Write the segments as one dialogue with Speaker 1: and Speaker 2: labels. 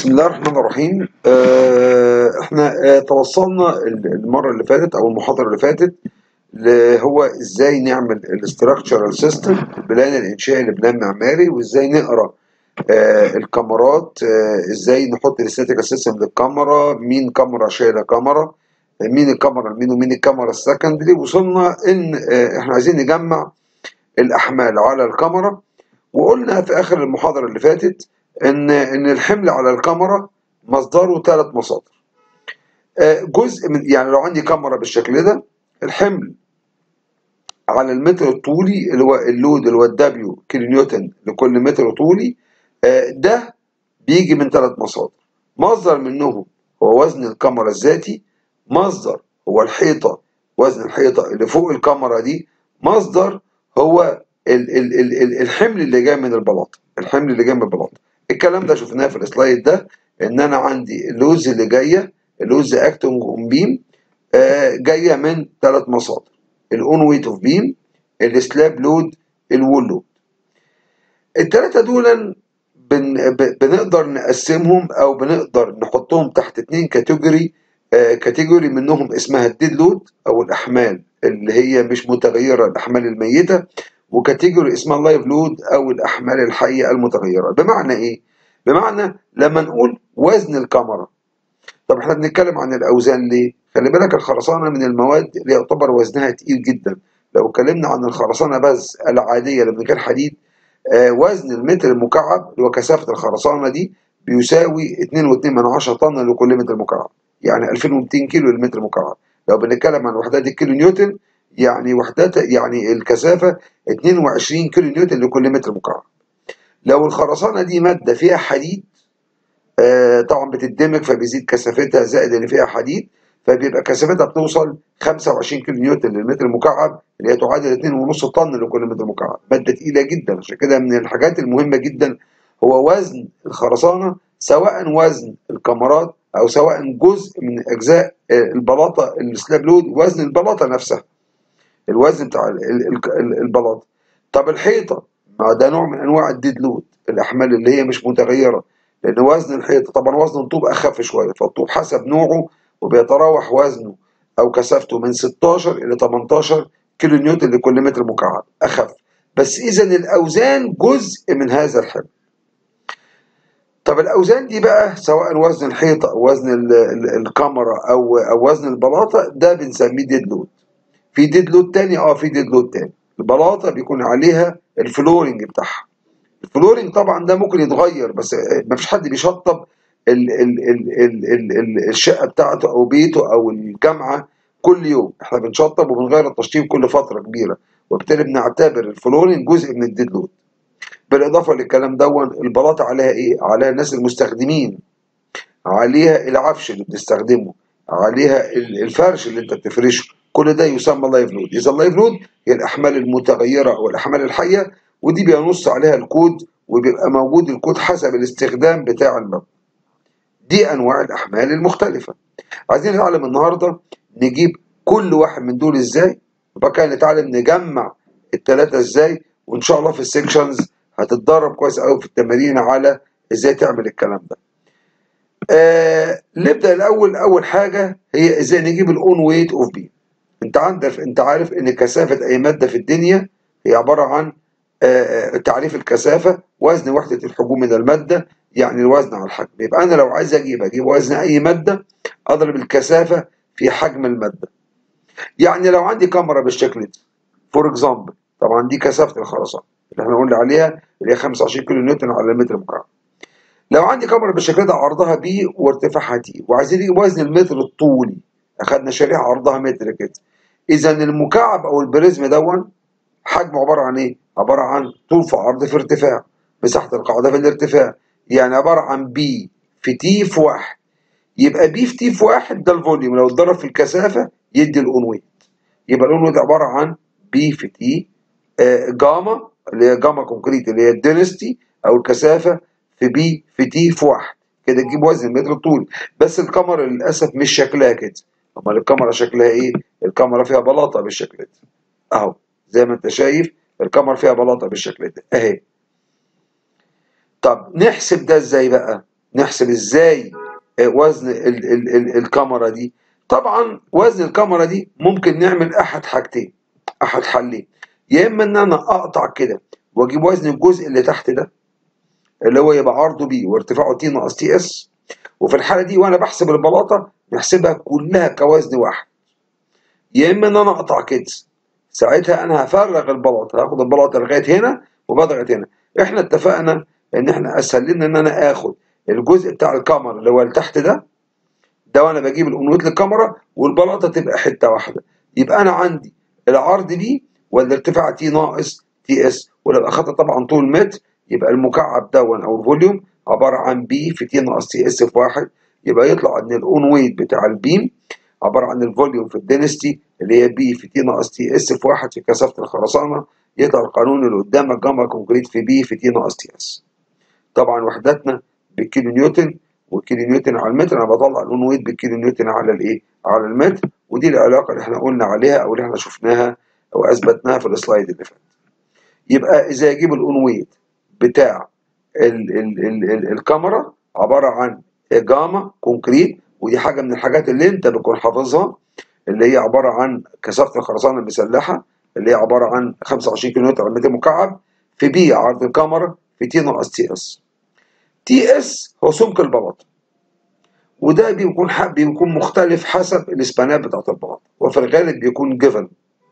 Speaker 1: بسم الله الرحمن الرحيم آه، احنا آه، توصلنا المره اللي فاتت او المحاضره اللي فاتت اللي هو ازاي نعمل الاستراكشرال سيستم البلان الانشائي لبلان معماري وازاي نقرا آه، الكاميرات آه، ازاي نحط الاستاتيكال سيستم للكاميرا مين كاميرا شايله كاميرا مين الكاميرا مين ومين الكاميرا السكندري وصلنا ان آه، احنا عايزين نجمع الاحمال على الكاميرا وقلنا في اخر المحاضره اللي فاتت ان ان الحمل على الكاميرا مصدره ثلاث مصادر آه، جزء من يعني لو عندي كاميرا بالشكل ده الحمل على المتر الطولي اللي هو اللود اللي هو الدبليو كيلو نيوتن لكل متر طولي آه، ده بيجي من ثلاث مصادر مصدر منهم هو وزن الكاميرا الذاتي مصدر هو الحيطه وزن الحيطه اللي فوق الكاميرا دي مصدر هو ال ال ال ال الحمل اللي جاي من البلاطه الحمل اللي جاي من البلاطه الكلام ده شفناه في السلايد ده ان انا عندي اللوز اللي جايه اللوز اكتنج اون بيم آه، جايه من ثلاث مصادر الاون ويت اوف بيم السلاب لود الوول لود الثلاثه دول بن ب- بنقدر نقسمهم او بنقدر نحطهم تحت اتنين كاتيجوري آه، كاتيجوري منهم اسمها الديد لود او الاحمال اللي هي مش متغيره الاحمال الميته وكاتيجوري اسمها اللايف لود او الاحمال الحيه المتغيره بمعنى ايه بمعنى لما نقول وزن الكاميرا طب احنا بنتكلم عن الاوزان ليه خلي بالك الخرسانه من المواد اللي يعتبر وزنها تقيل جدا لو اتكلمنا عن الخرسانه بس العاديه اللي من غير حديد آه وزن المتر المكعب اللي هو كثافه الخرسانه دي بيساوي 2.2 من 10 طن لكل متر مكعب يعني 2200 كيلو للمتر مكعب لو بنتكلم عن وحدات الكيلو نيوتن يعني وحدات يعني الكثافه 22 كيلو نيوتن لكل متر مكعب لو الخرسانه دي ماده فيها حديد آه، طبعا بتدمج فبيزيد كثافتها زائد اللي فيها حديد فبيبقى كثافتها بتوصل 25 كيلو نيوتن للمتر المكعب اللي هي تعادل 2.5 طن لكل متر مكعب ماده تقيله جدا عشان كده من الحاجات المهمه جدا هو وزن الخرسانه سواء وزن الكمرات او سواء جزء من اجزاء آه، البلاطه السلاب لود وزن البلاطه نفسها الوزن بتاع ال- ال- ال- البلاطه طب الحيطه ما ده نوع من انواع الديد لود الاحمال اللي هي مش متغيره لان وزن الحيطه طبعا وزن الطوب اخف شويه فالطوب حسب نوعه وبيتراوح وزنه او كثافته من 16 الى 18 كيلو نيوتن لكل متر مكعب اخف بس اذا الاوزان جزء من هذا الحمل طب الاوزان دي بقى سواء وزن الحيطه او وزن ال- ال- الكاميرا او او وزن البلاطه ده بنسميه ديد لود في ديد لود تاني اه في ديد لود تاني البلاطه بيكون عليها الفلورنج بتاعها الفلورنج طبعا ده ممكن يتغير بس ما فيش حد بيشطب ال ال ال ال ال ال الشقه بتاعته او بيته او الجامعه كل يوم احنا بنشطب وبنغير التشطيب كل فتره كبيره وبالتالي بنعتبر الفلورنج جزء من الديد لود بالاضافه للكلام دون البلاطه عليها ايه عليها الناس المستخدمين عليها العفش اللي بتستخدمه عليها ال- الفرش اللي انت بتفرشه كل ده يسمى لايف لود اذا اللايف لود هي الاحمال المتغيره او الاحمال الحيه ودي بينص عليها الكود وبيبقى موجود الكود حسب الاستخدام بتاع المبنى دي انواع الاحمال المختلفه عايزين نتعلم النهارده نجيب كل واحد من دول ازاي وبعد كده نتعلم نجمع الثلاثه ازاي وان شاء الله في السكشنز هتتدرب كويس قوي في التمارين على ازاي تعمل الكلام ده آه نبدا الاول اول حاجه هي ازاي نجيب الاون ويت اوف بي انت عندك انت عارف ان كثافه اي ماده في الدنيا هي عباره عن آه، تعريف الكثافه وزن وحده الحجم من الماده يعني الوزن على الحجم يبقى انا لو عايز اجيب اجيب وزن اي ماده اضرب الكثافه في حجم الماده يعني لو عندي كاميرا بالشكل ده فور اكزامبل طبعا دي كثافه الخرسانه اللي احنا قلنا عليها اللي هي 25 كيلو نيوتن على المتر مكعب لو عندي كاميرا بالشكل ده عرضها بي وارتفاعها تي وعايزين نجيب وزن المتر الطولي اخدنا شريحه عرضها متر كده اذا المكعب او البريزم دون حجمه عباره عن ايه؟ عباره عن طول في عرض في ارتفاع مساحه القاعده في الارتفاع يعني عباره عن بي في تي في واحد يبقى بي في تي في واحد ده الفوليوم لو اتضرب في الكثافه يدي الاون ويت يبقى الاون ويت عباره عن بي في تي آه، جاما اللي هي جاما كونكريت اللي هي الدينستي او الكثافه في بي في تي في واحد كده تجيب وزن المتر الطولي بس الكاميرا للاسف مش شكلها كده امال الكاميرا شكلها ايه؟ الكاميرا فيها بلاطه بالشكل ده اهو زي ما انت شايف الكاميرا فيها بلاطه بالشكل ده اهي طب نحسب ده ازاي بقى نحسب ازاي وزن ال ال ال الكاميرا دي طبعا وزن الكاميرا دي ممكن نعمل احد حاجتين احد حلين يا اما ان انا اقطع كده واجيب وزن الجزء اللي تحت ده اللي هو يبقى عرضه بي وارتفاعه تي ناقص تي اس وفي الحاله دي وانا بحسب البلاطه نحسبها كلها كوزن واحد يا اما ان انا اقطع كده ساعتها انا هفرغ البلاطه هاخد البلاطه لغايه هنا وبضغط هنا احنا اتفقنا ان احنا اسهل لنا ان انا اخد الجزء بتاع الكاميرا اللي هو اللي تحت ده ده وانا بجيب الانويت للكاميرا والبلاطه تبقى حته واحده يبقى انا عندي العرض بي والارتفاع تي ناقص تي اس ولو اخدت طبعا طول متر يبقى المكعب دون او الفوليوم عباره عن بي في تي ناقص تي اس في واحد يبقى يطلع ان الاون ويت بتاع البيم عباره عن الفوليوم في الدينستي اللي هي بي في تي ناقص تي اس في واحد في كثافه الخرسانه يطلع القانون اللي قدامك جاما كونكريت في بي في تي ناقص تي اس طبعا وحداتنا بالكيلو نيوتن والكيلو نيوتن على المتر انا بطلع الاون ويت بالكيلو نيوتن على الايه على المتر ودي العلاقه اللي احنا قلنا عليها او اللي احنا شفناها او اثبتناها في السلايد اللي فات يبقى اذا اجيب الاون ويت بتاع ال ال ال ال الكاميرا عباره عن جاما كونكريت ودي حاجه من الحاجات اللي انت بتكون حافظها اللي هي عباره عن كثافه الخرسانه المسلحه اللي هي عباره عن 25 كيلو متر على متر مكعب في بي عرض الكاميرا في تي ناقص تي اس تي اس هو سمك البلاطه وده بيكون بيكون مختلف حسب الاسبانات بتاعت البلاطه وفي الغالب بيكون جيفن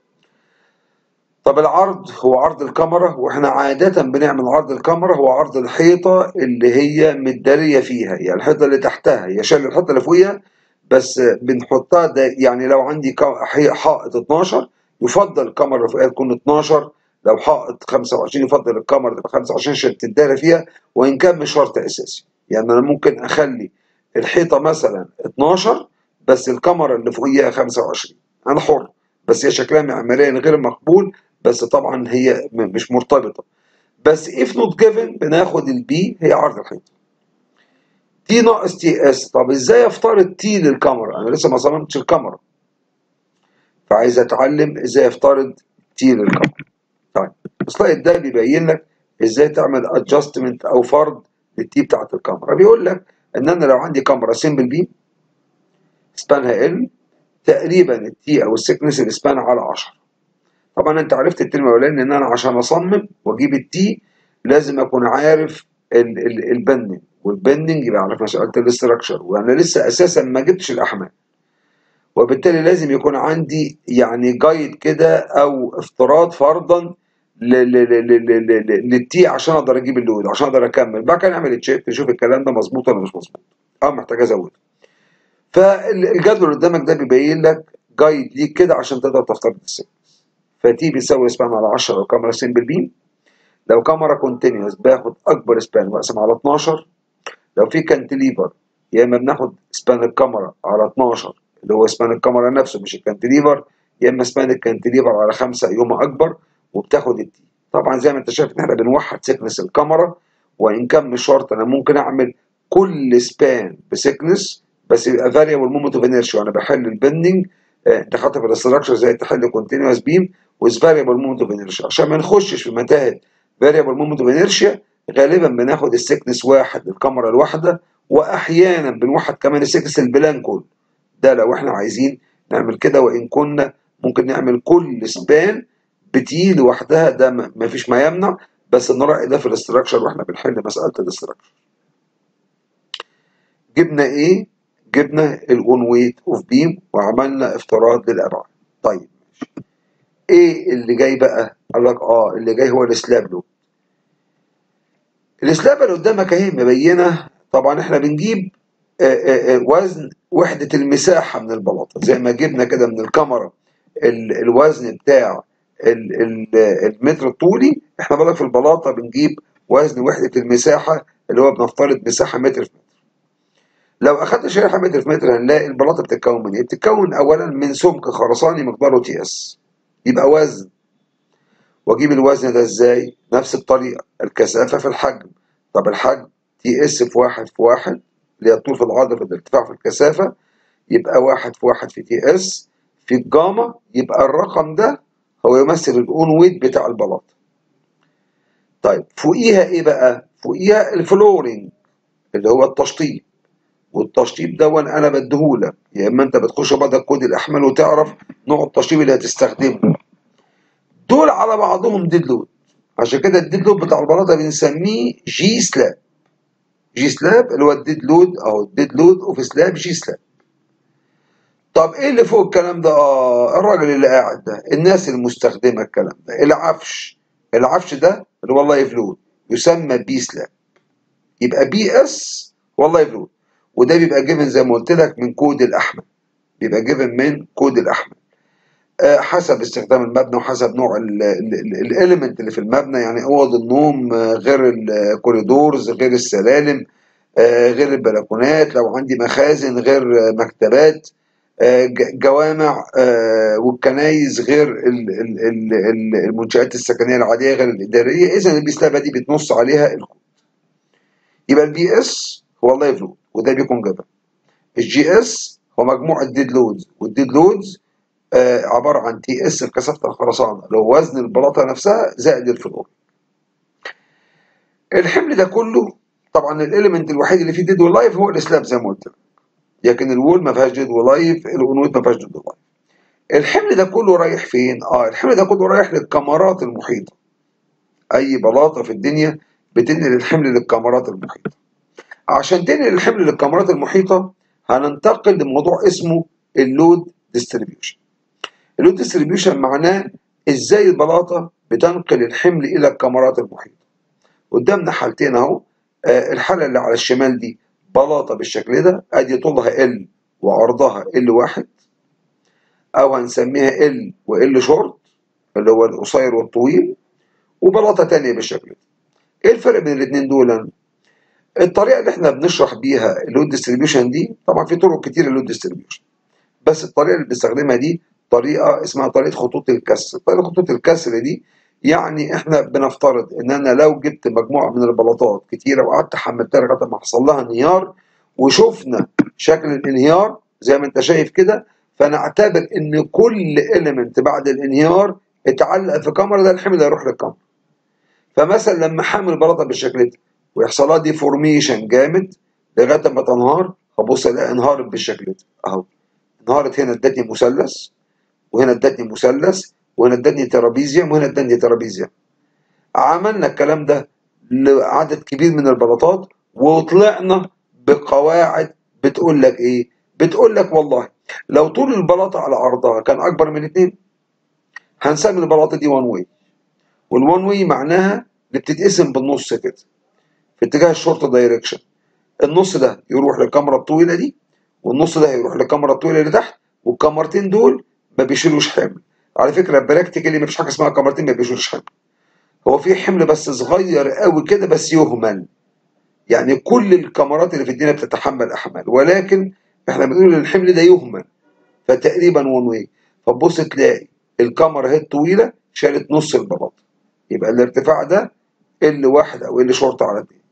Speaker 1: طب العرض هو عرض الكاميرا واحنا عادة بنعمل عرض الكاميرا هو عرض الحيطة اللي هي متدارية فيها يعني الحيطة اللي تحتها هي شال الحيطة اللي فوقيها بس بنحطها ده يعني لو عندي حائط 12 يفضل الكاميرا اللي فوقيها تكون 12 لو حائط 25 يفضل الكاميرا تبقى 25 عشان تتدارى فيها وان كان مش شرط اساسي يعني انا ممكن اخلي الحيطة مثلا 12 بس الكاميرا اللي فوقيها 25 انا حر بس هي شكلها معماريا غير مقبول بس طبعا هي مش مرتبطه بس if not given بناخد البي هي عرض الحيطه تي ناقص تي اس طب ازاي افترض تي للكاميرا انا لسه ما صممتش الكاميرا فعايز اتعلم ازاي افترض تي للكاميرا طيب السلايد ده بيبين لك ازاي تعمل ادجستمنت او فرض للتي بتاعت الكاميرا بيقول لك ان انا لو عندي كاميرا سيمبل بي سبانها ال تقريبا التي او السكنس الاسبان على 10 طبعا انت عرفت الترم الاولاني ان انا عشان اصمم واجيب التي لازم اكون عارف البندنج والبندنج يبقى عارف مساله الاستراكشر وانا لسه اساسا ما جبتش الاحمال وبالتالي لازم يكون عندي يعني جايد كده او افتراض فرضا للتي عشان اقدر اجيب اللود عشان اقدر اكمل بعد كده نعمل تشيك نشوف الكلام ده مظبوط ولا مش مظبوط اه محتاج ازوده فالجدول اللي قدامك ده بيبين لك جايد ليك كده عشان تقدر تفترض السن فتي بيساوي سبان على 10 لو كاميرا سيمبل بيم لو كاميرا كونتينيوس باخد اكبر سبان واقسم على 12 لو في كانتليفر يا اما بناخد سبان الكاميرا على 12 اللي هو سبان الكاميرا نفسه مش الكانتليفر يا اما سبان الكانتليفر على 5 يوم اكبر وبتاخد التي طبعا زي ما انت شايف ان احنا بنوحد سيكنس الكاميرا وان كان مش شرط انا ممكن اعمل كل سبان بسيكنس بس يبقى فاريبل مومنت اوف انيرشيا وانا بحل البندنج انت خدت في الاستراكشر زي تحل كونتينوس بيم ويز فاريبل مومنت اوف انيرشيا عشان ما نخشش في متاهه فاريبل مومنت اوف انيرشيا غالبا بناخد السكنس واحد للكاميرا الواحده واحيانا بنوحد كمان السكنس البلانكول ده لو احنا عايزين نعمل كده وان كنا ممكن نعمل كل سبان بتي لوحدها ده ما فيش ما يمنع بس نراعي ده في الاستراكشر واحنا بنحل مساله الاستراكشر جبنا ايه جبنا الاون ويت اوف بيم وعملنا افتراض للابعاد طيب ايه اللي جاي بقى قال لك اه اللي جاي هو السلاب لود السلاب اللي قدامك اهي مبينه طبعا احنا بنجيب آآ آآ وزن وحده المساحه من البلاطه زي ما جبنا كده من الكاميرا الوزن بتاع المتر الطولي احنا بالك في البلاطه بنجيب وزن وحده المساحه اللي هو بنفترض مساحه متر في متر لو اخدت شريحه متر في متر هنلاقي البلاطه بتتكون من ايه؟ بتتكون اولا من سمك خرساني مقداره تي اس يبقى وزن واجيب الوزن ده ازاي؟ نفس الطريقه الكثافه في الحجم طب الحجم تي اس في واحد في واحد اللي هي الطول في العرض في الارتفاع في الكثافه يبقى واحد في واحد في تي اس في الجاما يبقى الرقم ده هو يمثل الاون ويت بتاع البلاطه طيب فوقيها ايه بقى؟ فوقيها الفلورينج اللي هو التشطيب والتشطيب ده انا بديهولك يا اما انت بتخش بعد الكود الاحمل وتعرف نوع التشطيب اللي هتستخدمه دول على بعضهم ديد لود عشان كده الديد لود بتاع البلاطه بنسميه جي سلاب جي سلاب اللي هو الديد لود او الديد لود اوف سلاب جي سلاب طب ايه اللي فوق الكلام ده اه الراجل اللي قاعد ده الناس المستخدمه الكلام ده العفش العفش ده اللي هو اللايف لود يسمى بي سلاب يبقى بي اس هو اللايف لود وده بيبقى جيفن زي ما قلت لك من كود الاحمل بيبقى جيفن من كود الاحمل آه حسب استخدام المبنى وحسب نوع الاليمنت اللي في المبنى يعني اوض النوم آه غير الكوريدورز غير السلالم آه غير البلكونات لو عندي مخازن غير مكتبات جوامع والكنايس غير المنشآت السكنية العادية غير الإدارية إذا البيسلابة دي بتنص عليها الكود يبقى البي اس هو اللايف لود وده بيكون جبل الجي اس هو مجموعة ديد لودز والديد لودز آه عبارة عن تي اس في كثافة الخرسانة اللي هو وزن البلاطة نفسها زائد الفلور الحمل ده كله طبعا الاليمنت الوحيد اللي فيه ديد ولايف هو الاسلاب زي ما قلت لك لكن الوول ما فيهاش ديد ولايف الانويت ما فيهاش ديد ولايف الحمل ده كله رايح فين؟ اه الحمل ده كله رايح للكاميرات المحيطة اي بلاطة في الدنيا بتنقل الحمل للكاميرات المحيطة عشان تنقل الحمل للكاميرات المحيطة هننتقل لموضوع اسمه اللود ديستريبيوشن اللود ديستريبيوشن معناه ازاي البلاطة بتنقل الحمل الى الكاميرات المحيطة قدامنا حالتين اهو آه الحالة اللي على الشمال دي بلاطة بالشكل ده ادي طولها ال وعرضها ال واحد او هنسميها ال وال شورت اللي هو القصير والطويل وبلاطة تانية بالشكل ده ايه الفرق بين الاتنين دول الطريقه اللي احنا بنشرح بيها اللود ديستريبيوشن دي طبعا في طرق كتير للود ديستريبيوشن بس الطريقه اللي بنستخدمها دي طريقه اسمها طريقه خطوط الكسر طريقه خطوط الكسر دي يعني احنا بنفترض ان انا لو جبت مجموعه من البلاطات كتيره وقعدت حملتها لغايه ما حصل لها انهيار وشفنا شكل الانهيار زي ما انت شايف كده فنعتبر ان كل اليمنت بعد الانهيار اتعلق في كاميرا ده الحمل هيروح للكاميرا فمثلا لما حامل بلاطه بالشكل ده ويحصل لها ديفورميشن جامد لغايه ما تنهار هبص الاقي انهارت بالشكل ده اهو انهارت هنا ادتني مثلث وهنا ادتني مثلث وهنا ادتني ترابيزيوم وهنا ادتني ترابيزيوم عملنا الكلام ده لعدد كبير من البلاطات وطلعنا بقواعد بتقول لك ايه بتقول لك والله لو طول البلاطه على عرضها كان اكبر من اتنين هنسمي البلاطه دي وان واي والوان واي معناها اللي بتتقسم بالنص كده في اتجاه الشورت دايركشن النص ده يروح للكاميرا الطويله دي والنص ده يروح للكاميرا الطويله اللي تحت والكاميرتين دول ما بيشيلوش حمل على فكره براكتيكالي ما فيش حاجه اسمها كاميرتين ما بيشيلوش حمل هو في حمل بس صغير قوي كده بس يهمل يعني كل الكاميرات اللي في الدنيا بتتحمل احمال ولكن احنا بنقول ان الحمل ده يهمل فتقريبا وان واي فتبص تلاقي الكاميرا هي الطويله شالت نص البلاطه يبقى الارتفاع ده ال واحد او ال شورت على اتنين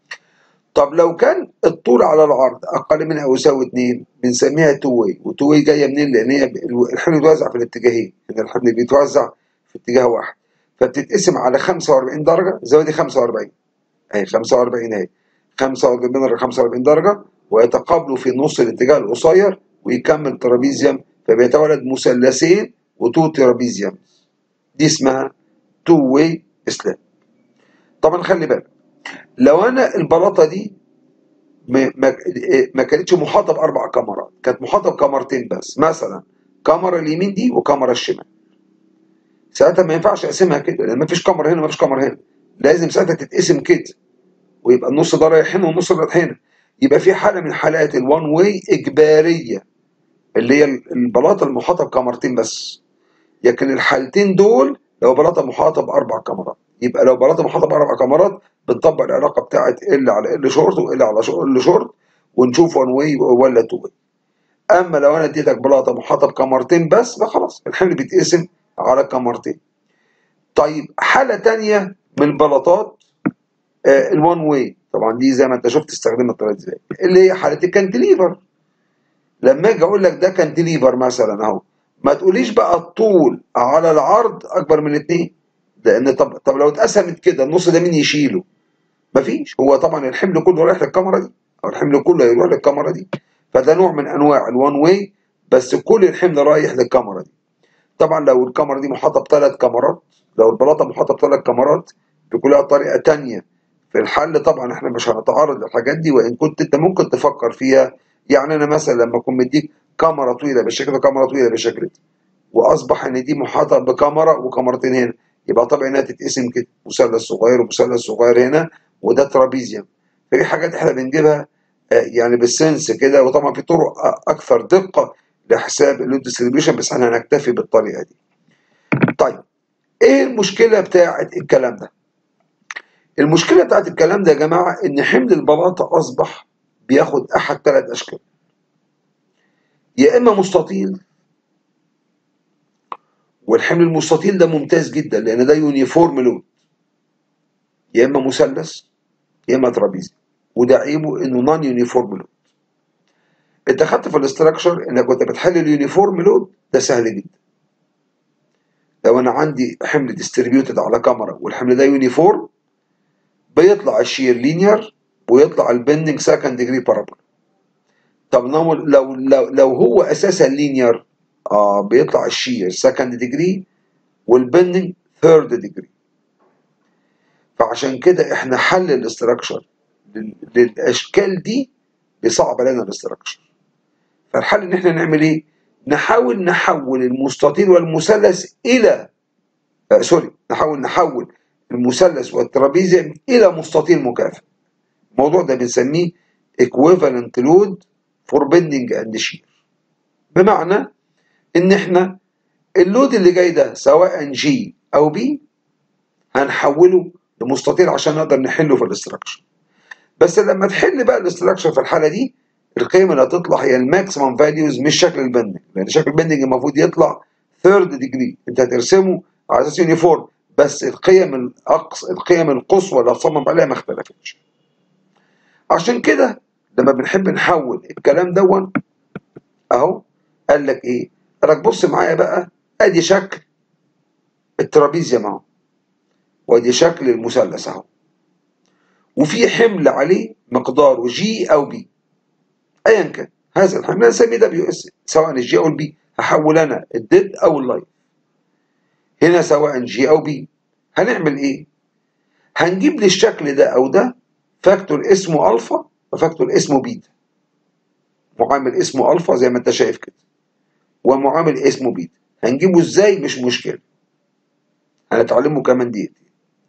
Speaker 1: طب لو كان الطول على العرض اقل من او يساوي اتنين بنسميها تو واي وتو واي جايه منين لان هي الحمل بيتوزع في الاتجاهين ان الحمل بيتوزع في اتجاه واحد فبتتقسم على 45 درجه زاويه 45 اهي 45 اهي 45 درجه 45 درجه ويتقابلوا في نص الاتجاه القصير ويكمل ترابيزيوم فبيتولد مثلثين وتو ترابيزيوم دي اسمها تو واي اسلام طبعا خلي بالك لو انا البلاطه دي ما, ما كانتش محاطه باربع كاميرات كانت محاطه بكاميرتين بس مثلا كاميرا اليمين دي وكاميرا الشمال ساعتها ما ينفعش اقسمها كده لان ما فيش كاميرا هنا ما فيش كاميرا هنا لازم ساعتها تتقسم كده ويبقى النص ده رايح هنا والنص رايح هنا يبقى في حاله من حالات الوان واي اجباريه اللي هي البلاطه المحاطه بكاميرتين بس لكن الحالتين دول لو بلاطه محاطه باربع كاميرات يبقى لو بلاطه محاطه باربع كاميرات بنطبق العلاقه بتاعت ال على ال شورت وال على ال شورت ونشوف وان واي ولا تو واي اما لو انا اديتك بلاطه محاطه بكاميرتين بس فخلاص الحمل بيتقسم على كاميرتين طيب حاله تانية من البلاطات آه الوان واي طبعا دي زي ما انت شفت استخدمنا الطريقه ازاي اللي هي حاله الكانتليفر لما اجي اقول لك ده كانتليفر مثلا اهو ما تقوليش بقى الطول على العرض اكبر من الاثنين لان طب طب لو اتقسمت كده النص ده مين يشيله مفيش هو طبعا الحمل كله رايح للكاميرا دي او الحمل كله هيروح للكاميرا دي فده نوع من انواع الوان واي بس كل الحمل رايح للكاميرا دي طبعا لو الكاميرا دي محاطه بثلاث كاميرات لو البلاطه محاطه بثلاث كاميرات بيكون لها طريقه تانية في الحل طبعا احنا مش هنتعرض للحاجات دي وان كنت انت ممكن تفكر فيها يعني انا مثلا لما اكون مديك كاميرا طويله بالشكل ده كاميرا طويله بالشكل ده واصبح ان دي محاطه بكاميرا وكاميرتين هنا يبقى طبيعي انها تتقسم كده مثلث صغير ومثلث صغير هنا وده ترابيزيوم فدي حاجات احنا بنجيبها يعني بالسنس كده وطبعا في طرق اكثر دقه لحساب اللود ديستريبيوشن بس احنا هنكتفي بالطريقه دي. طيب ايه المشكله بتاعه الكلام ده؟ المشكله بتاعه الكلام ده يا جماعه ان حمل البلاطه اصبح بياخد احد ثلاث اشكال. يا اما مستطيل والحمل المستطيل ده ممتاز جدا لان ده يونيفورم لود. يا اما مثلث يا اما ترابيزي وده عيبه انه نون يونيفورم لود. انت خدت في الاستراكشر انك كنت بتحل اليونيفورم لود ده سهل جدا لو انا عندي حمل ديستريبيوتد على كاميرا والحمل ده يونيفورم بيطلع الشير لينير ويطلع البندنج سكند ديجري بارابول طب لو لو لو هو اساسا لينير اه بيطلع الشير سكند ديجري والبندنج ثيرد ديجري فعشان كده احنا حل الاستراكشر للاشكال دي بيصعب علينا الاستراكشر فالحل ان احنا نعمل ايه؟ نحاول نحول المستطيل والمثلث الى آه سوري نحاول نحول المثلث والترابيزيوم الى مستطيل مكافئ. الموضوع ده بنسميه equivalent load for bending and shear. بمعنى ان احنا اللود اللي جاي ده سواء جي او بي هنحوله لمستطيل عشان نقدر نحله في الاستراكشر. بس لما تحل بقى الاستراكشر في الحاله دي القيمه اللي هتطلع هي الماكسيمم فاليوز مش شكل البندنج لان شكل البندنج المفروض يطلع ثيرد ديجري انت هترسمه على اساس يونيفورم بس القيم الاقصى القيم القصوى اللي هتصمم عليها ما اختلفتش عشان كده لما بنحب نحول الكلام دون اهو قال لك ايه قال لك بص معايا بقى ادي شكل الترابيزيوم اهو وادي شكل المثلث اهو وفي حمل عليه مقداره جي او بي ايا كان هذا الحمل نسميه دبليو اس سواء الجي او البي هحول انا الديد او اللايف هنا سواء جي او بي هنعمل ايه هنجيب للشكل ده او ده فاكتور اسمه الفا وفاكتور اسمه بيتا معامل اسمه الفا زي ما انت شايف كده ومعامل اسمه بيتا هنجيبه ازاي مش مشكله هنتعلمه كمان دقيقتين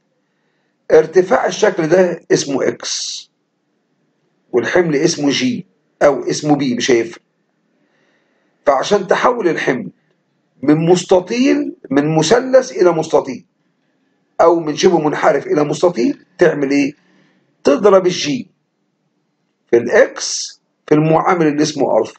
Speaker 1: ارتفاع الشكل ده اسمه اكس والحمل اسمه جي او اسمه بي مش هيفرق فعشان تحول الحمل من مستطيل من مثلث الى مستطيل او من شبه منحرف الى مستطيل تعمل ايه تضرب الجي في الاكس في المعامل اللي اسمه الفا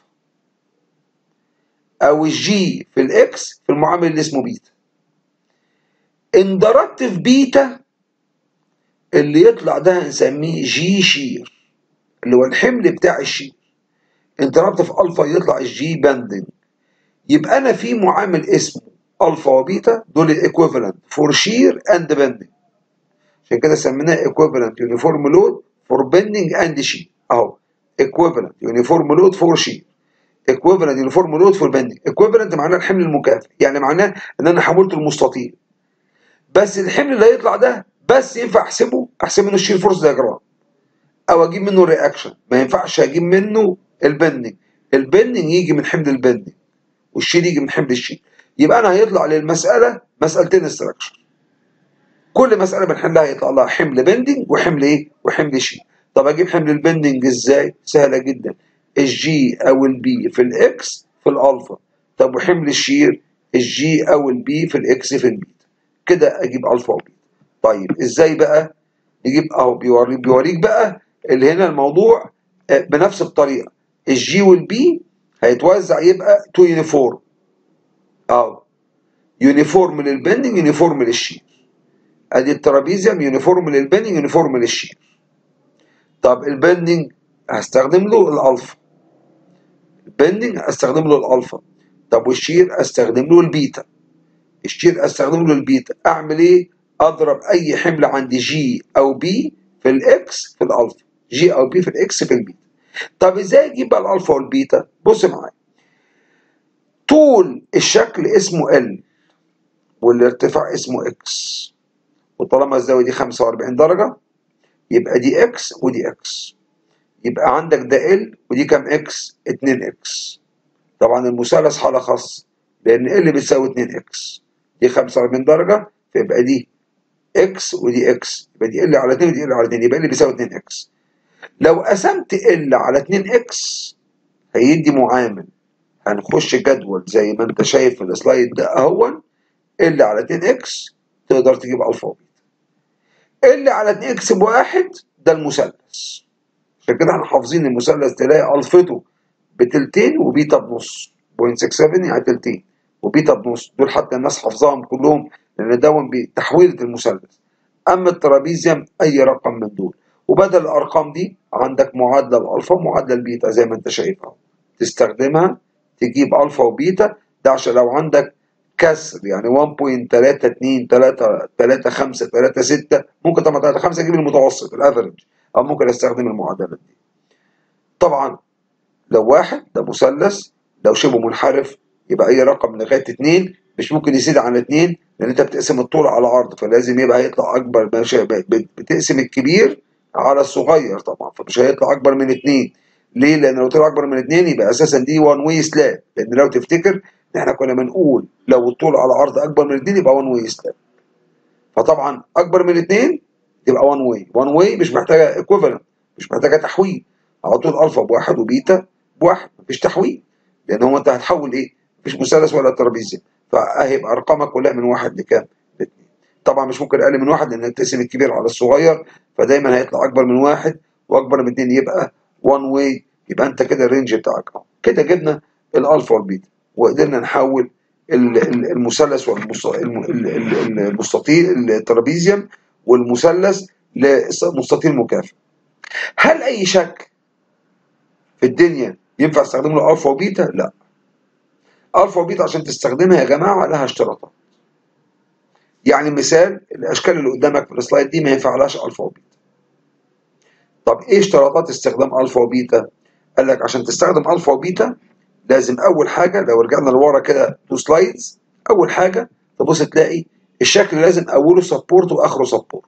Speaker 1: او الجي في الاكس في المعامل اللي اسمه بيتا ان ضربت في بيتا اللي يطلع ده هنسميه جي شير اللي هو الحمل بتاع الشير ان ضربت في الفا يطلع الجي باندنج يبقى انا في معامل اسمه الفا وبيتا دول ايكويفالنت فور شير اند بندنج عشان كده سميناه ايكويفالنت يونيفورم لود فور بندنج اند شير اهو ايكويفالنت يونيفورم لود فور شير ايكويفالنت يونيفورم لود فور بندنج ايكويفالنت معناه الحمل المكافئ يعني معناه ان انا حولت المستطيل بس الحمل اللي هيطلع ده بس ينفع احسبه احسب منه الشير فورس دياجرام او اجيب منه الرياكشن ما ينفعش اجيب منه البندنج البندنج يجي من حمل البندنج والشير يجي من حمل الشير يبقى انا هيطلع للمساله مسالتين استراكشر كل مساله بنحلها هيطلع لها حمل بندنج وحمل ايه وحمل شير طب اجيب حمل البندنج ازاي سهله جدا الجي او البي في الاكس في الالفا طب وحمل الشير الجي او البي في الاكس في البيتا كده اجيب الفا وبيتا طيب ازاي بقى نجيب اهو بيوريك بيوريك بقى اللي هنا الموضوع بنفس الطريقه الجي والبي هيتوزع يبقى تو يونيفورم اهو يونيفورم للبندنج يونيفورم للشير ادي الترابيزيوم يونيفورم للبندنج يونيفورم للشير طب البندنج هستخدم له الالفا البندنج استخدم له الالفا طب والشير استخدم له البيتا الشير استخدم له البيتا اعمل ايه اضرب اي حمل عند جي او بي في في الاكس في الالفا جي او بي في الاكس في البيتا طب ازاي اجيب بقى الالفا والبيتا بص معايا طول الشكل اسمه ال والارتفاع اسمه اكس وطالما الزاويه دي 45 درجه يبقى دي اكس ودي اكس يبقى عندك ده ال ودي كام اكس 2 اكس طبعا المثلث حاله خاصه لان ال بتساوي 2 اكس دي 45 درجه فيبقى دي اكس ودي اكس يبقى دي ال على 2 ودي ال على 2 يبقى ال بيساوي 2 اكس لو قسمت ال على 2 اكس هيدي معامل هنخش جدول زي ما انت شايف في السلايد ده اهون ال على 2 اكس تقدر تجيب الفا وبيتا ال على 2 اكس بواحد ده المثلث عشان كده احنا حافظين المثلث تلاقي الفته بتلتين وبيتا بنص 0.67 يعني تلتين وبيتا بنص دول حتى الناس حافظاهم كلهم لان دون بتحويلة المثلث اما الترابيزيوم اي رقم من دول وبدل الارقام دي عندك معادله الالفا ومعادله البيتا زي ما انت شايف اهو تستخدمها تجيب الفا وبيتا ده عشان لو عندك كسر يعني 1.32 3 3 5 3 6 ممكن طبعا 3 5 اجيب المتوسط الافرج او ممكن استخدم المعادلات دي طبعا لو واحد ده مثلث لو شبه منحرف يبقى اي رقم لغايه 2 مش ممكن يزيد عن 2 لان انت بتقسم الطول على العرض فلازم يبقى هيطلع اكبر بتقسم الكبير على الصغير طبعا فمش هيطلع اكبر من 2 ليه؟ لان لو طلع اكبر من 2 يبقى اساسا دي وان واي سلاب لان لو تفتكر احنا كنا بنقول لو الطول على العرض اكبر من 2 يبقى وان واي سلاب فطبعا اكبر من 2 تبقى وان واي وان واي مش محتاجه ايكوفالنت مش محتاجه تحويل على طول الفا بواحد وبيتا بواحد مفيش تحويل لان هو انت هتحول ايه؟ مفيش مثلث ولا ترابيزه فهيبقى ارقامك كلها من واحد لكام؟ لاثنين طبعا مش ممكن اقل من واحد لان تقسم الكبير على الصغير فدايما هيطلع اكبر من واحد واكبر من اثنين يبقى وان واي يبقى انت كده الرينج بتاعك اهو كده جبنا الالفا والبيتا وقدرنا نحول المثلث والمستطيل الترابيزيوم والمثلث لمستطيل مكافئ هل اي شكل في الدنيا ينفع استخدم له الفا وبيتا لا الفا وبيتا عشان تستخدمها يا جماعه لها اشتراطات يعني مثال الاشكال اللي قدامك في السلايد دي ما ينفعلهاش الفا وبيتا طب ايه اشتراطات استخدام الفا وبيتا قال لك عشان تستخدم الفا وبيتا لازم اول حاجه لو رجعنا لورا كده تو سلايدز اول حاجه تبص تلاقي الشكل لازم اوله سبورت واخره سبورت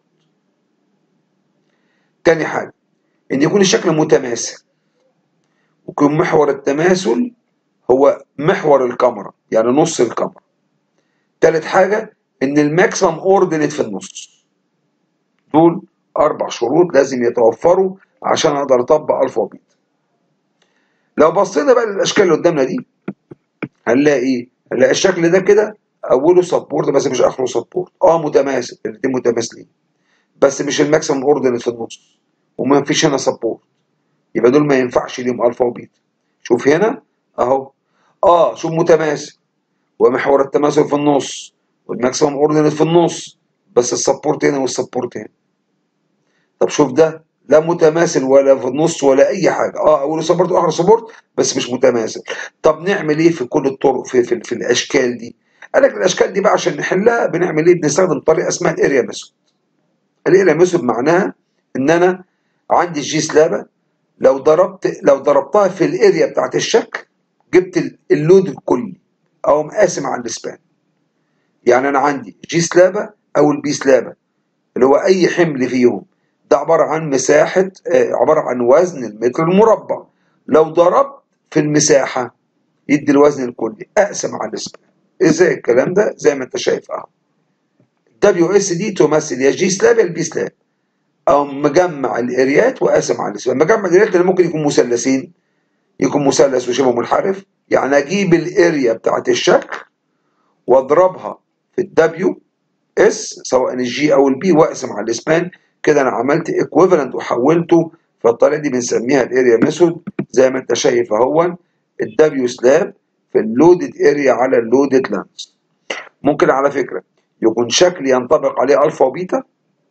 Speaker 1: تاني حاجه ان يكون الشكل متماثل ويكون محور التماثل هو محور الكاميرا يعني نص الكاميرا تالت حاجه ان الماكسيمم اوردينيت في النص دول اربع شروط لازم يتوفروا عشان اقدر اطبق الفا وبيتا لو بصينا بقى للاشكال اللي قدامنا دي هنلاقي ايه هنلاقي الشكل ده كده اوله سبورت بس مش اخره سبورت اه متماثل الاثنين متماثلين بس مش الماكسيمم اوردينيت في النص وما فيش هنا سبورت يبقى دول ما ينفعش ليهم الفا وبيتا شوف هنا اهو اه شوف متماثل ومحور التماثل في النص والماكسيمم اوردينيت في النص بس السبورت هنا والسبورت هنا طب شوف ده لا متماثل ولا في النص ولا اي حاجه اه اوله سبورت واخره سبورت بس مش متماثل طب نعمل ايه في كل الطرق في, في, في الاشكال دي قال لك الاشكال دي بقى عشان نحلها بنعمل ايه بنستخدم طريقه اسمها الاريا ميثود الاريا ميثود معناها ان انا عندي الجي سلابه لو ضربت لو ضربتها في الاريا بتاعت الشكل جبت اللود الكلي او مقاسم على الاسبان يعني انا عندي جي سلابه او البي سلابه اللي هو اي حمل فيهم ده عباره عن مساحه عباره عن وزن المتر المربع لو ضربت في المساحه يدي الوزن الكلي اقسم على الاسبان ازاي الكلام ده زي ما انت شايف اهو دبليو اس دي تمثل يا جي سلاب يا البي سلاب او مجمع الاريات وقاسم على الاسبان مجمع الاريات اللي ممكن يكون مثلثين يكون مثلث وشبه منحرف يعني اجيب الاريا بتاعت الشكل واضربها في الدبليو اس سواء الجي او البي واقسم على الاسبان كده انا عملت ايكويفالنت وحولته فالطريقه دي بنسميها الاريا ميثود زي ما انت شايف اهو الدبليو سلاب في اللودد اريا على اللودد لانس ممكن على فكره يكون شكل ينطبق عليه الفا وبيتا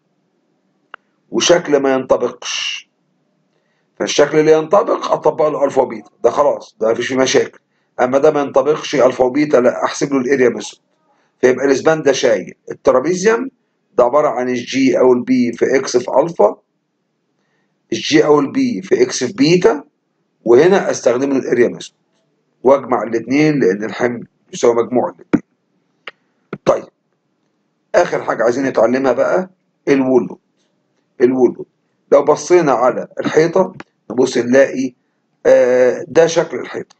Speaker 1: وشكل ما ينطبقش فالشكل اللي ينطبق اطبق له الفا وبيتا ده خلاص ده مفيش فيه مشاكل اما ده ما ينطبقش الفا وبيتا لا احسب له الاريا ميثود فيبقى الاسبان ده شايل الترابيزيوم ده عباره عن الجي او البي في اكس في الفا الجي او البي في اكس في بيتا وهنا استخدم الاريا ميثود واجمع الاثنين لان الحمل يساوي مجموع الاثنين طيب اخر حاجه عايزين نتعلمها بقى الوول لود الوول لود لو بصينا على الحيطه نبص نلاقي آه ده شكل الحيطه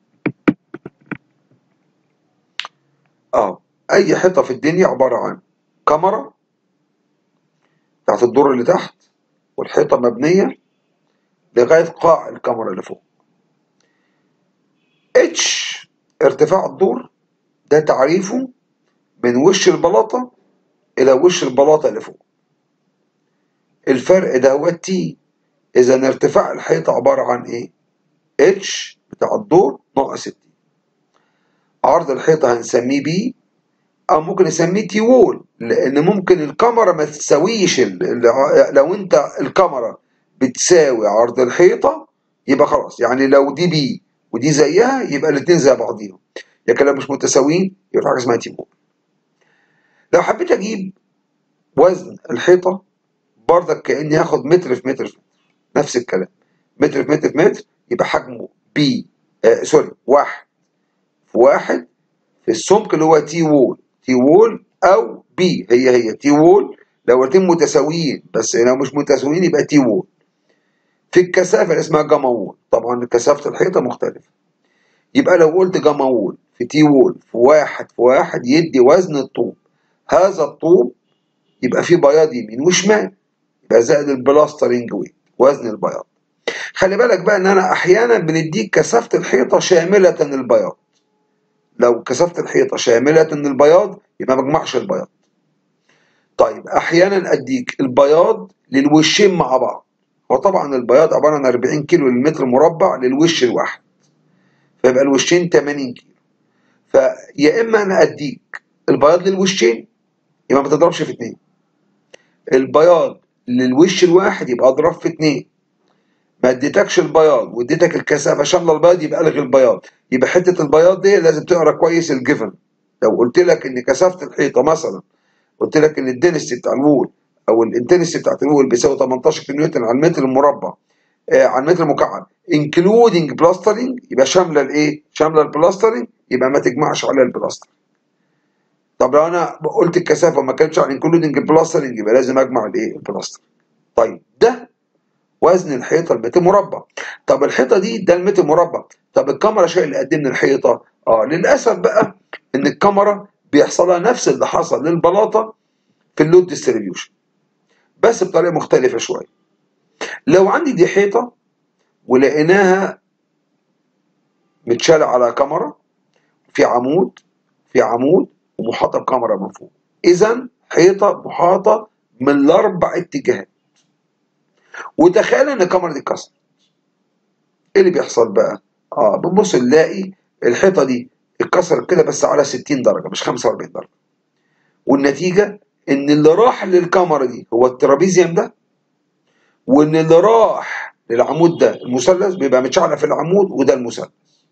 Speaker 1: اه اي حيطه في الدنيا عباره عن كاميرا بتاعت الدور اللي تحت والحيطه مبنيه لغايه قاع الكاميرا اللي فوق اتش ارتفاع الدور ده تعريفه من وش البلاطه الى وش البلاطه اللي فوق الفرق ده هو التي اذا ارتفاع الحيطه عباره عن ايه اتش بتاع الدور ناقص التي عرض الحيطه هنسميه بي او ممكن نسميه تي وول لان ممكن الكاميرا ما تساويش لو انت الكاميرا بتساوي عرض الحيطه يبقى خلاص يعني لو دي بي ودي زيها يبقى الاثنين زي بعضيهم لكن لو مش متساويين يبقى حاجه اسمها تي وول لو حبيت اجيب وزن الحيطه برضك كاني اخد متر في متر في متر نفس الكلام متر في متر في متر يبقى حجمه بي آه سوري واحد في واحد في السمك اللي هو تي وول تي وول او بي هي هي تي وول لو الاثنين متساويين بس لو مش متساويين يبقى تي وول في الكثافه اللي اسمها جاما وول طبعا كثافه الحيطه مختلفه يبقى لو قلت جاما وول في تي وول في واحد في واحد يدي وزن الطوب هذا الطوب يبقى فيه بياض يمين وشمال يبقى زائد البلاسترنج ويت وزن البياض خلي بالك بقى ان انا احيانا بنديك كثافه الحيطه شامله البياض لو كثافه الحيطه شامله البياض يبقى ما اجمعش البياض طيب احيانا اديك البياض للوشين مع بعض وطبعا البياض عباره عن 40 كيلو للمتر مربع للوش الواحد فيبقى الوشين 80 كيلو فيا اما انا اديك البياض للوشين يبقى ما تضربش في اتنين البياض للوش الواحد يبقى اضرب في اتنين ما اديتكش البياض واديتك الكثافه شامله البياض يبقى الغي البياض يبقى حته البياض دي لازم تقرا كويس الجيفن لو قلت لك ان كثافه الحيطه مثلا قلت لك ان الدنسي بتاع الوول او الانتنسي بتاعت الوول بيساوي 18 نيوتن على المتر المربع آه على المتر المكعب انكلودنج بلاسترنج يبقى شامله الايه؟ شامله البلاسترنج يبقى ما تجمعش على البلاسترنج طب لو انا قلت الكثافه ما كانتش على انكلودنج البلاسترنج يبقى لازم اجمع الايه؟ البلاسترنج طيب ده وزن الحيطه المتر مربع طب الحيطه دي ده المتر مربع طب الكاميرا شايل قد ايه من الحيطه؟ اه للاسف بقى ان الكاميرا بيحصل لها نفس اللي حصل للبلاطه في اللود ديستريبيوشن بس بطريقه مختلفه شويه لو عندي دي حيطه ولقيناها متشالة على كاميرا في عمود في عمود ومحاطه بكاميرا من فوق اذا حيطه محاطه من الاربع اتجاهات وتخيل ان الكاميرا دي اتكسرت ايه اللي بيحصل بقى اه بنبص نلاقي الحيطه دي اتكسرت كده بس على 60 درجه مش 45 درجه والنتيجه ان اللي راح للكاميرا دي هو الترابيزيوم ده وان اللي راح للعمود ده المثلث بيبقى متشعلق في العمود وده المثلث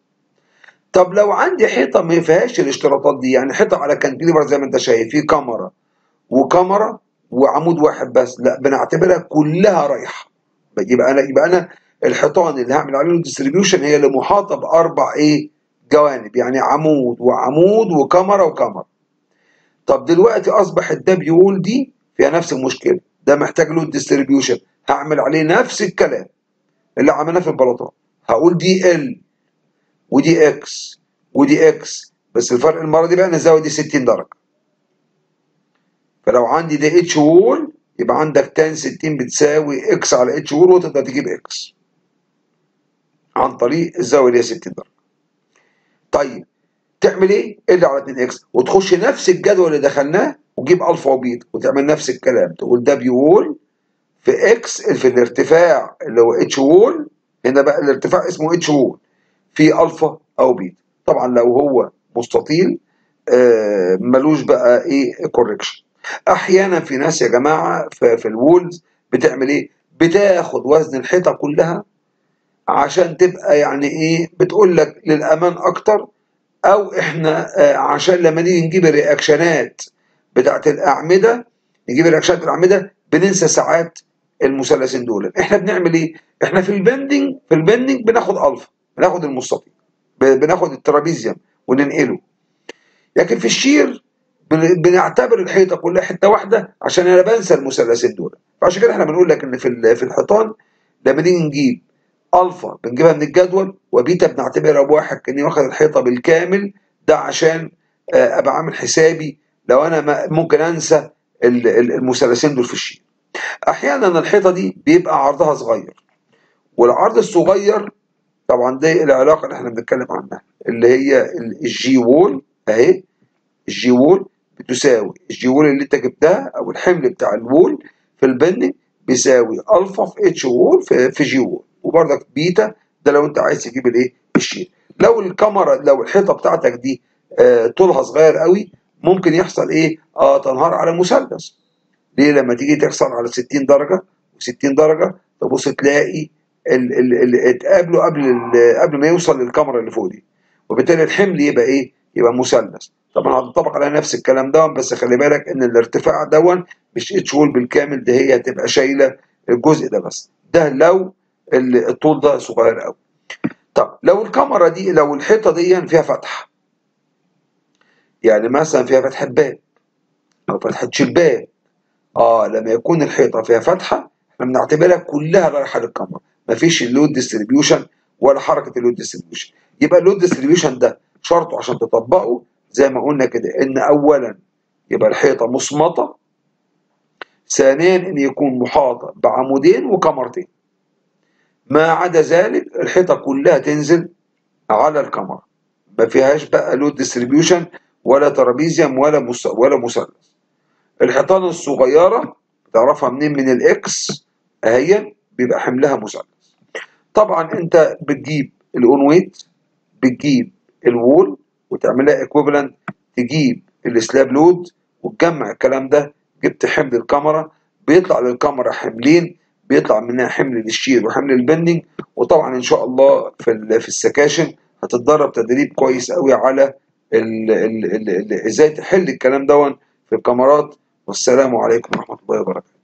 Speaker 1: طب لو عندي حيطه ما فيهاش الاشتراطات دي يعني حيطه على كانتليفر زي ما انت شايف في كاميرا وكاميرا وعمود واحد بس لا بنعتبرها كلها رايحه يبقى انا يبقى انا الحيطان اللي هعمل عليهم ديستريبيوشن هي اللي محاطه باربع ايه جوانب يعني عمود وعمود وكاميرا وكاميرا طب دلوقتي اصبح الدبليو وول دي فيها نفس المشكله ده محتاج له ديستريبيوشن هعمل عليه نفس الكلام اللي عملناه في البلاطات هقول دي ال ودي اكس ودي اكس بس الفرق المره دي بقى ان الزاويه دي 60 درجه فلو عندي ده اتش وول يبقى عندك تان 60 بتساوي اكس على اتش وول وتقدر تجيب اكس عن طريق الزاويه اللي هي 60 درجه طيب تعمل ايه؟ ال على 2 اكس وتخش نفس الجدول اللي دخلناه وتجيب الفا وبيتا وتعمل نفس الكلام تقول دبليو وول في اكس في الارتفاع اللي هو اتش وول هنا بقى الارتفاع اسمه اتش وول في الفا او بيتا طبعا لو هو مستطيل آه ملوش بقى ايه كوركشن احيانا في ناس يا جماعه في, في الوولز بتعمل ايه؟ بتاخد وزن الحيطه كلها عشان تبقى يعني ايه بتقول لك للامان اكتر او احنا آه عشان لما نيجي نجيب الرياكشنات بتاعت الاعمده نجيب الرياكشنات الاعمده بننسى ساعات المثلثين دول احنا بنعمل ايه احنا في البندنج في البندنج بناخد الفا بناخد المستطيل بناخد الترابيزيوم وننقله لكن في الشير بنعتبر الحيطه كلها حته واحده عشان انا بنسى المثلثين دول فعشان كده احنا بنقول لك ان في في الحيطان لما نيجي نجيب الفا بنجيبها من الجدول وبيتا بنعتبرها بواحد كاني واخد الحيطه بالكامل ده عشان ابقى عامل حسابي لو انا ممكن انسى المثلثين دول في الشير احيانا الحيطه دي بيبقى عرضها صغير والعرض الصغير طبعا دي العلاقه اللي احنا بنتكلم عنها اللي هي الجي وول اهي الجي وول بتساوي الجي وول اللي انت جبتها او الحمل بتاع الوول في البندنج بيساوي الفا في اتش وول في, في جي وول وبرضك بيتا ده لو انت عايز تجيب الايه الشير لو الكاميرا لو الحيطه بتاعتك دي آه طولها صغير قوي ممكن يحصل ايه اه تنهار على مثلث ليه لما تيجي تحصل على 60 درجه و60 درجه تبص تلاقي اللي اتقابلوا قبل قبل ما يوصل للكاميرا اللي فوق دي وبالتالي الحمل يبقى ايه يبقى مثلث طبعا هتطبق على نفس الكلام ده بس خلي بالك ان الارتفاع دون مش اتش وول بالكامل ده هي هتبقى شايله الجزء ده بس ده لو الطول ده صغير قوي طب لو الكاميرا دي لو الحيطه دي فيها فتحه يعني مثلا فيها فتحه باب او فتحه شباك اه لما يكون الحيطه فيها فتحه احنا بنعتبرها كلها رايحه للكاميرا مفيش اللود ديستريبيوشن ولا حركه اللود ديستريبيوشن يبقى اللود ديستريبيوشن ده شرطه عشان تطبقه زي ما قلنا كده ان اولا يبقى الحيطه مصمطه ثانيا ان يكون محاطه بعمودين وكمرتين ما عدا ذلك الحيطه كلها تنزل على الكاميرا ما فيهاش بقى لود ديستريبيوشن ولا ترابيزيوم ولا مس... ولا مثلث الحيطان الصغيره تعرفها منين من الاكس اهي بيبقى حملها مثلث طبعا انت بتجيب الاون ويت بتجيب الوول وتعملها ايكويفالنت تجيب السلاب لود وتجمع الكلام ده جبت حمل الكاميرا بيطلع للكاميرا حملين بيطلع منها حمل للشير وحمل البندنج وطبعا ان شاء الله في في السكاشن هتتدرب تدريب كويس قوي على ال ال ال ازاي تحل الكلام دون في الكاميرات والسلام عليكم ورحمه الله وبركاته